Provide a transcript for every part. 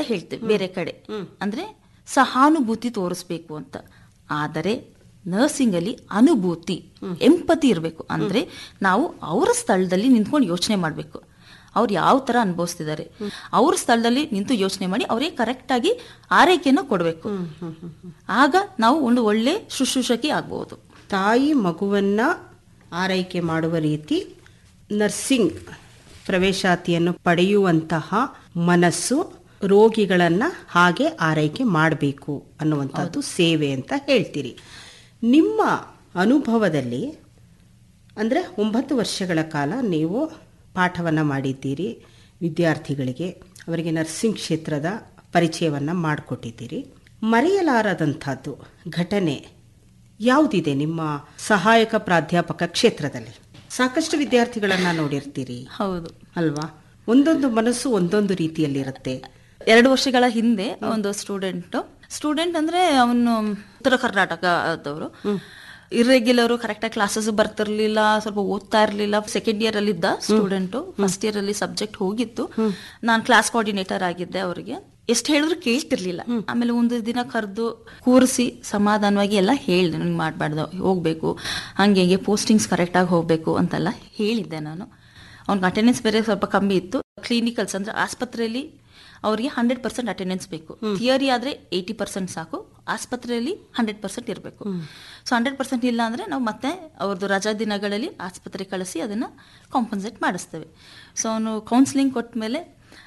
ಹೇಳ್ತೇವೆ ಬೇರೆ ಕಡೆ ಅಂದ್ರೆ ಸಹಾನುಭೂತಿ ತೋರಿಸ್ಬೇಕು ಅಂತ ಆದರೆ ನರ್ಸಿಂಗ್ ಅಲ್ಲಿ ಅನುಭೂತಿ ಎಂಪತಿ ಇರಬೇಕು ಅಂದ್ರೆ ನಾವು ಅವರ ಸ್ಥಳದಲ್ಲಿ ನಿಂತ್ಕೊಂಡು ಯೋಚನೆ ಮಾಡಬೇಕು ಅವ್ರು ಯಾವ ತರ ಅನುಭವಿಸ್ತಿದ್ದಾರೆ ಅವ್ರ ಸ್ಥಳದಲ್ಲಿ ನಿಂತು ಯೋಚನೆ ಮಾಡಿ ಅವರಿಗೆ ಕರೆಕ್ಟ್ ಆಗಿ ಆರೈಕೆನ ಕೊಡಬೇಕು ಆಗ ನಾವು ಒಂದು ಒಳ್ಳೆ ಶುಶ್ರೂಷಕಿ ಆಗ್ಬಹುದು ತಾಯಿ ಮಗುವನ್ನ ಆರೈಕೆ ಮಾಡುವ ರೀತಿ ನರ್ಸಿಂಗ್ ಪ್ರವೇಶಾತಿಯನ್ನು ಪಡೆಯುವಂತಹ ಮನಸ್ಸು ರೋಗಿಗಳನ್ನ ಹಾಗೆ ಆರೈಕೆ ಮಾಡಬೇಕು ಅನ್ನುವಂಥದ್ದು ಸೇವೆ ಅಂತ ಹೇಳ್ತೀರಿ ನಿಮ್ಮ ಅನುಭವದಲ್ಲಿ ಅಂದರೆ ಒಂಬತ್ತು ವರ್ಷಗಳ ಕಾಲ ನೀವು ಪಾಠವನ್ನು ಮಾಡಿದ್ದೀರಿ ವಿದ್ಯಾರ್ಥಿಗಳಿಗೆ ಅವರಿಗೆ ನರ್ಸಿಂಗ್ ಕ್ಷೇತ್ರದ ಪರಿಚಯವನ್ನು ಮಾಡಿಕೊಟ್ಟಿದ್ದೀರಿ ಮರೆಯಲಾರದಂಥದ್ದು ಘಟನೆ ಯಾವುದಿದೆ ನಿಮ್ಮ ಸಹಾಯಕ ಪ್ರಾಧ್ಯಾಪಕ ಕ್ಷೇತ್ರದಲ್ಲಿ ಸಾಕಷ್ಟು ವಿದ್ಯಾರ್ಥಿಗಳನ್ನ ನೋಡಿರ್ತೀರಿ ಹೌದು ಅಲ್ವಾ ಒಂದೊಂದು ಮನಸ್ಸು ಒಂದೊಂದು ರೀತಿಯಲ್ಲಿರುತ್ತೆ ಎರಡು ವರ್ಷಗಳ ಹಿಂದೆ ಒಂದು ಸ್ಟೂಡೆಂಟ್ ಸ್ಟೂಡೆಂಟ್ ಅಂದ್ರೆ ಅವನು ಉತ್ತರ ಕರ್ನಾಟಕದವರು ಇರ್ರೆಗ್ಯುಲರ್ ಕರೆಕ್ಟ್ ಆಗಿ ಕ್ಲಾಸಸ್ ಬರ್ತಿರ್ಲಿಲ್ಲ ಸ್ವಲ್ಪ ಓದ್ತಾ ಇರ್ಲಿಲ್ಲ ಸೆಕೆಂಡ್ ಇಯರ್ ಅಲ್ಲಿ ಇದ್ದ ಸ್ಟೂಡೆಂಟ್ ಫಸ್ಟ್ ಇಯರ್ ಅಲ್ಲಿ ಸಬ್ಜೆಕ್ಟ್ ಹೋಗಿತ್ತು ನಾನು ಕ್ಲಾಸ್ ಕೋಆರ್ಡಿನೇಟರ್ ಆಗಿದ್ದೆ ಅವರಿಗೆ ಎಷ್ಟು ಹೇಳಿದ್ರು ಕೇಳ್ತಿರ್ಲಿಲ್ಲ ಆಮೇಲೆ ಒಂದು ದಿನ ಕರೆದು ಕೂರಿಸಿ ಸಮಾಧಾನವಾಗಿ ಎಲ್ಲ ಹೇಳಿದೆ ನಂಗೆ ಮಾಡಬಾರ್ದು ಹೋಗ್ಬೇಕು ಹಂಗೆ ಹಿಂಗೆ ಪೋಸ್ಟಿಂಗ್ಸ್ ಕರೆಕ್ಟಾಗಿ ಹೋಗ್ಬೇಕು ಅಂತೆಲ್ಲ ಹೇಳಿದ್ದೆ ನಾನು ಅವ್ನಿಗೆ ಅಟೆಂಡೆನ್ಸ್ ಬೇರೆ ಸ್ವಲ್ಪ ಕಮ್ಮಿ ಇತ್ತು ಕ್ಲಿನಿಕಲ್ಸ್ ಅಂದ್ರೆ ಆಸ್ಪತ್ರೆಯಲ್ಲಿ ಅವರಿಗೆ ಹಂಡ್ರೆಡ್ ಪರ್ಸೆಂಟ್ ಅಟೆಂಡೆನ್ಸ್ ಬೇಕು ಥಿಯರಿ ಆದ್ರೆ ಏಯ್ಟಿ ಪರ್ಸೆಂಟ್ ಸಾಕು ಆಸ್ಪತ್ರೆಯಲ್ಲಿ ಹಂಡ್ರೆಡ್ ಪರ್ಸೆಂಟ್ ಇರಬೇಕು ಸೊ ಹಂಡ್ರೆಡ್ ಪರ್ಸೆಂಟ್ ಇಲ್ಲ ಅಂದ್ರೆ ನಾವು ಮತ್ತೆ ಅವ್ರದ್ದು ರಜಾ ದಿನಗಳಲ್ಲಿ ಆಸ್ಪತ್ರೆಗೆ ಕಳಿಸಿ ಅದನ್ನ ಕಾಂಪನ್ಸೇಟ್ ಮಾಡಿಸ್ತೇವೆ ಸೊ ಅವನು ಕೌನ್ಸಿಲಿಂಗ್ ಕೊಟ್ಟ ಮೇಲೆ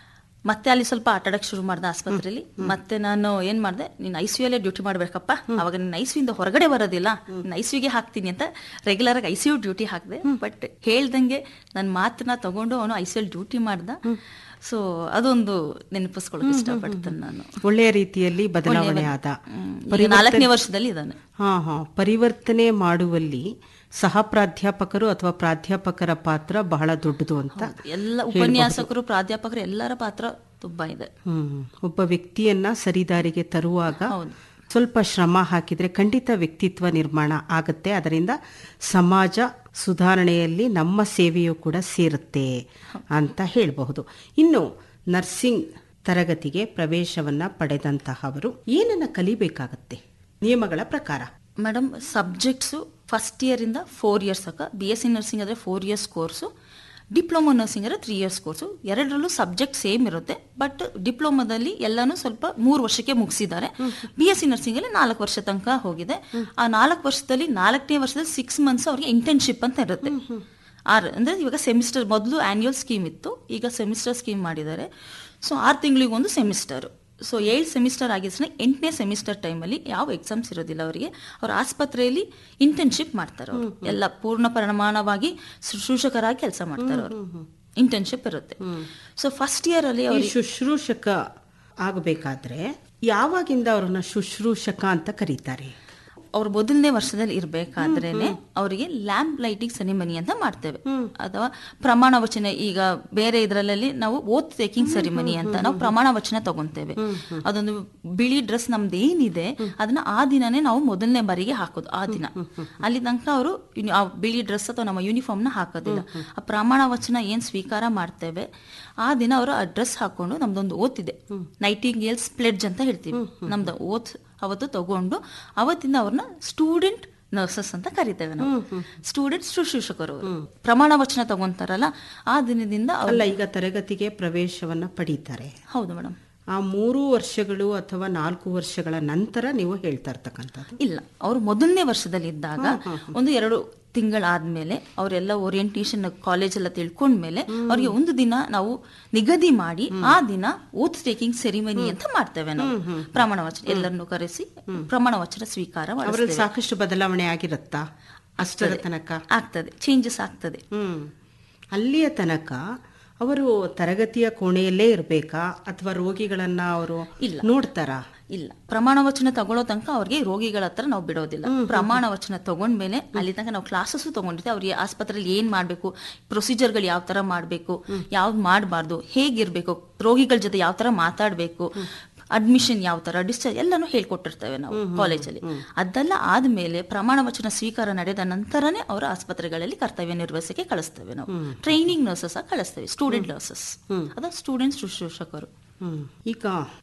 ಮತ್ತೆ ಅಲ್ಲಿ ಸ್ವಲ್ಪ ಆಟ ಆಡಕ್ಕೆ ಶುರು ಮಾಡ್ದೆ ಆಸ್ಪತ್ರೆಯಲ್ಲಿ ಮತ್ತೆ ನಾನು ಏನ್ ಮಾಡಿದೆ ನೀನು ಐ ಸಿ ಅಲ್ಲೇ ಡ್ಯೂಟಿ ಮಾಡ್ಬೇಕಪ್ಪ ಅವಾಗ ನಿನ್ನ ಐ ಇಂದ ಹೊರಗಡೆ ಬರೋದಿಲ್ಲ ನಿನ್ನ ಐ ಗೆ ಹಾಕ್ತೀನಿ ಅಂತ ರೆಗ್ಯುಲರ್ ಆಗಿ ಐ ಸಿ ಯು ಡ್ಯೂಟಿ ಹಾಕಿದೆ ಬಟ್ ಹೇಳ್ದಂಗೆ ನನ್ನ ಮಾತನ್ನ ತಗೊಂಡು ಅವನು ಐ ಸಿ ಡ್ಯೂಟಿ ಮಾಡ್ದ ಸೊ ಅದೊಂದು ನೆನಪಿಸ್ಕೊಳಕ್ ಇಷ್ಟಪಡ್ತೇನೆ ನಾನು ಒಳ್ಳೆಯ ರೀತಿಯಲ್ಲಿ ಬದಲಾವಣೆ ಆದ ಹ್ಮ್. ಈಗ ನಾಲ್ಕನೇ ವರ್ಷದಲ್ಲಿ ಇದ್ದಾನೆ ಹಾ ಹಾ ಪರಿವರ್ತನೆ ಮಾಡುವಲ್ಲಿ ಸಹ ಪ್ರಾಧ್ಯಾಪಕರು ಅಥವಾ ಪ್ರಾಧ್ಯಾಪಕರ ಪಾತ್ರ ಬಹಳ ದೊಡ್ಡದು ಅಂತ ಎಲ್ಲ ಉಪನ್ಯಾಸಕರು ಪ್ರಾಧ್ಯಾಪಕರು ಎಲ್ಲರ ಪಾತ್ರ ತುಂಬಾ ಇದೆ ಹ್ಮ್ ಒಬ್ಬ ವ್ಯಕ್ತಿಯನ್ನ ಸರಿದಾರಿಗೆ ತರುವಾಗ ಹೌದು. ಸ್ವಲ್ಪ ಶ್ರಮ ಹಾಕಿದ್ರೆ ಖಂಡಿತ ವ್ಯಕ್ತಿತ್ವ ನಿರ್ಮಾಣ ಆಗತ್ತೆ ಅದರಿಂದ ಸಮಾಜ ಸುಧಾರಣೆಯಲ್ಲಿ ನಮ್ಮ ಸೇವೆಯೂ ಕೂಡ ಸೇರುತ್ತೆ ಅಂತ ಹೇಳಬಹುದು ಇನ್ನು ನರ್ಸಿಂಗ್ ತರಗತಿಗೆ ಪ್ರವೇಶವನ್ನ ಪಡೆದಂತಹವರು ಏನನ್ನ ಕಲಿಬೇಕಾಗತ್ತೆ ನಿಯಮಗಳ ಪ್ರಕಾರ ಮೇಡಮ್ ಸಬ್ಜೆಕ್ಟ್ಸು ಫಸ್ಟ್ ಇಯರ್ ಇಂದ ಫೋರ್ ಇಯರ್ಸ್ ತನಕ ಬಿ ಎಸ್ ಸಿ ನರ್ಸಿಂಗ್ ಆದರೆ four years course diploma nursing ಅಂದರೆ ತ್ರೀ ಇಯರ್ಸ್ ಕೋರ್ಸು ಎರಡರಲ್ಲೂ ಸಬ್ಜೆಕ್ಟ್ ಸೇಮ್ ಇರುತ್ತೆ ಬಟ್ ಡಿಪ್ಲೊಮಾದಲ್ಲಿ ಎಲ್ಲಾನು ಸ್ವಲ್ಪ ಮೂರು ವರ್ಷಕ್ಕೆ ಮುಗಿಸಿದ್ದಾರೆ ಬಿ ಎಸ್ ಸಿ ನರ್ಸಿಂಗ್ ಅಲ್ಲಿ ನಾಲ್ಕು ವರ್ಷ ತನಕ ಹೋಗಿದೆ ಆ ನಾಲ್ಕು ವರ್ಷದಲ್ಲಿ ನಾಲ್ಕನೇ ವರ್ಷದಲ್ಲಿ ಸಿಕ್ಸ್ ಮಂತ್ಸ್ ಅವ್ರಿಗೆ ಇಂಟರ್ನ್ಶಿಪ್ ಅಂತ ಇರುತ್ತೆ ಆರ್ ಅಂದ್ರೆ ಇವಾಗ ಸೆಮಿಸ್ಟರ್ ಮೊದಲು ಆನ್ಯುವಲ್ ಸ್ಕೀಮ್ ಇತ್ತು ಈಗ ಸೆಮಿಸ್ಟರ್ ಸ್ಕೀಮ್ ಮಾಡಿದ್ದಾರೆ ಸೊ ಆರು ತಿಂಗಳಿಗೆ ಒಂದು ಸೆಮಿಸ್ಟರ್ ಸೊ ಏಳು ಸೆಮಿಸ್ಟರ್ ಆಗಿದ್ರೆ ಎಂಟನೇ ಸೆಮಿಸ್ಟರ್ ಟೈಮಲ್ಲಿ ಯಾವ ಎಕ್ಸಾಮ್ಸ್ ಇರೋದಿಲ್ಲ ಅವರಿಗೆ ಅವ್ರ ಆಸ್ಪತ್ರೆಯಲ್ಲಿ ಇಂಟರ್ನ್ಶಿಪ್ ಮಾಡ್ತಾರೆ ಅವರು ಎಲ್ಲ ಪೂರ್ಣ ಪ್ರಮಾಣವಾಗಿ ಶುಶ್ರೂಷಕರಾಗಿ ಕೆಲಸ ಮಾಡ್ತಾರೆ ಅವರು ಇಂಟರ್ನ್ಶಿಪ್ ಇರುತ್ತೆ ಸೊ ಫಸ್ಟ್ ಇಯರ್ ಅಲ್ಲಿ ಈ ಅವ್ರಿಗೆ ಶುಶ್ರೂಷಕ ಆಗಬೇಕಾದ್ರೆ ಯಾವಾಗಿಂದ ಅವ್ರನ್ನ ಶುಶ್ರೂಷಕ ಅಂತ ಕರೀತಾರೆ ಅವ್ರ ಮೊದಲನೇ ವರ್ಷದಲ್ಲಿ ಇರ್ಬೇಕಾದ್ರೇನೆ ಅವರಿಗೆ ಲ್ಯಾಂಪ್ ಲೈಟಿಂಗ್ ಸೆರಿಮನಿ ಅಂತ ಮಾಡ್ತೇವೆ ಅಥವಾ ಪ್ರಮಾಣ ವಚನ ಈಗ ಬೇರೆ ಇದ್ರಲ್ಲಿ ನಾವು ಓತ್ ಟೇಕಿಂಗ್ ಸೆರಿಮನಿ ಅಂತ ನಾವು ಪ್ರಮಾಣ ವಚನ ತಗೊಂತೇವೆ ಅದೊಂದು ಬಿಳಿ ಡ್ರೆಸ್ ನಮ್ದು ಏನಿದೆ ಅದನ್ನ ಆ ದಿನನೇ ನಾವು ಮೊದಲನೇ ಬಾರಿಗೆ ಹಾಕೋದು ಆ ದಿನ ಅಲ್ಲಿ ತನಕ ಅವರು ಆ ಬಿಳಿ ಡ್ರೆಸ್ ಅಥವಾ ನಮ್ಮ ಯೂನಿಫಾರ್ಮ್ ನ ಹಾಕೋದಿಲ್ಲ ಆ ಪ್ರಮಾಣ ವಚನ ಏನ್ ಸ್ವೀಕಾರ ಮಾಡ್ತೇವೆ ಆ ದಿನ ಅವರು ಆ ಡ್ರೆಸ್ ಹಾಕೊಂಡು ನಮ್ದೊಂದು ಓತ್ ಇದೆ ನೈಟಿಂಗ್ ಏಲ್ಸ್ ಪ್ಲೆಡ್ಜ್ ಅಂತ ಹೇಳ್ತೀವಿ ನಮ್ದು ಓತ್ ಅವತ್ತು ತಗೊಂಡು ಅವತ್ತಿಂದ ಅವ್ರನ್ನ ಸ್ಟೂಡೆಂಟ್ ನರ್ಸಸ್ ಅಂತ ಕರಿತೇವೆ ನಾವು ಸ್ಟೂಡೆಂಟ್ ಶುಶ್ರೂಷಕರು ಅವ್ರು. ಪ್ರಮಾಣ ವಚನ ತಗೊಂತಾರಲ್ಲ ಆ ದಿನದಿಂದ ಅವ್ರು ಅಲ್ಲ ಈಗ ತರಗತಿಗೆ ಪ್ರವೇಶವನ್ನ ಪಡೀತಾರೆ ಹೌದು ಮೇಡಮ್ ಆ ಮೂರು ವರ್ಷಗಳು ಅಥವಾ ನಾಲ್ಕು ವರ್ಷಗಳ ನಂತರ ನೀವು ಹೇಳ್ತಾ ಇರ್ತಕ್ಕಂಥದ್ದು ಇಲ್ಲ ಅವರು ಮೊದಲನೇ ವರ್ಷದಲ್ಲಿ ಇದ್ದಾಗ ಒಂದು ಎರಡು ತಿಂಗಳಾದ್ಮೇಲೆ ಅವರೆಲ್ಲ ಓರಿಯಂಟೇಷನ್ ಕಾಲೇಜ್ ಎಲ್ಲ ತಿಳ್ಕೊಂಡ್ಮೇಲೆ ಅವ್ರಿಗೆ ಒಂದು ದಿನ ನಾವು ನಿಗದಿ ಮಾಡಿ ಆ ದಿನ ಓತ್ ಟೇಕಿಂಗ್ ಸೆರಿಮನಿ ಅಂತ ಮಾಡ್ತೇವೆ ನಾವು ಪ್ರಮಾಣ ವಚನ ಎಲ್ಲರನ್ನು ಕರೆಸಿ ಪ್ರಮಾಣ ವಚನ ಸ್ವೀಕಾರ ಅವರಲ್ಲಿ ಮಾಡಿಸ್ತೇವೆ ಸಾಕಷ್ಟು ಬದಲಾವಣೆ ಆಗಿರುತ್ತಾ ಅಷ್ಟರ ತನಕ ಆಗ್ತದೆ ಚೇಂಜಸ್ ಆಗ್ತದೆ ಹ್ಮ್ ಅಲ್ಲಿಯ ತನಕ ಅವರು ತರಗತಿಯ ಕೋಣೆಯಲ್ಲೇ ಇರಬೇಕಾ ಅಥವಾ ರೋಗಿಗಳನ್ನ ಅವರು ಇಲ್ಲ. ನೋಡ್ತಾರಾ ಇಲ್ಲ ಪ್ರಮಾಣ ವಚನ ತಗೊಳ್ಳೋ ತನಕ ಅವ್ರಿಗೆ ರೋಗಿಗಳ ಹತ್ರ ನಾವು ಬಿಡೋದಿಲ್ಲ ಪ್ರಮಾಣ ವಚನ ತಗೊಂಡ್ಮೇಲೆ ಅಲ್ಲಿ ತನಕ ನಾವು ಕ್ಲಾಸಸ್ ತಗೊಂಡಿರ್ತೀವಿ ಅವ್ರಿಗೆ ಆಸ್ಪತ್ರೆಯಲ್ಲಿ ಏನ್ ಮಾಡ್ಬೇಕು ಪ್ರೊಸೀಜರ್ಗಳು ಯಾವ ತರ ಮಾಡ್ಬೇಕು ಯಾವ್ದು ಮಾಡಬಾರ್ದು ಹೇಗಿರ್ಬೇಕು ರೋಗಿಗಳ ಜೊತೆ ಯಾವ ತರ ಮಾತಾಡ್ಬೇಕು ಅಡ್ಮಿಷನ್ ಯಾವ ತರ ಡಿಸ್ಚಾರ್ಜ್ ಎಲ್ಲಾನು ಹೇಳ್ಕೊಟ್ಟಿರ್ತೇವೆ ನಾವು ಕಾಲೇಜಲ್ಲಿ ಅದೆಲ್ಲ ಆದ್ಮೇಲೆ ಪ್ರಮಾಣ ವಚನ ಸ್ವೀಕಾರ ನಡೆದ ನಂತರನೇ ಅವರ ಆಸ್ಪತ್ರೆಗಳಲ್ಲಿ ಕರ್ತವ್ಯ ನಿರ್ವಹಿಸಕ್ಕೆ ಕಳಿಸ್ತೇವೆ ನಾವು ಟ್ರೈನಿಂಗ್ ನರ್ಸಸ್ ಕಳಿಸ್ತೇವೆ ಸ್ಟೂಡೆಂಟ್ ನರ್ಸಸ್ ಅದ ಸ್ಟೂಡೆಂಟ್ ಶುಶ್ರೂಷಕರು ಹ್ಮ್ ಈಗ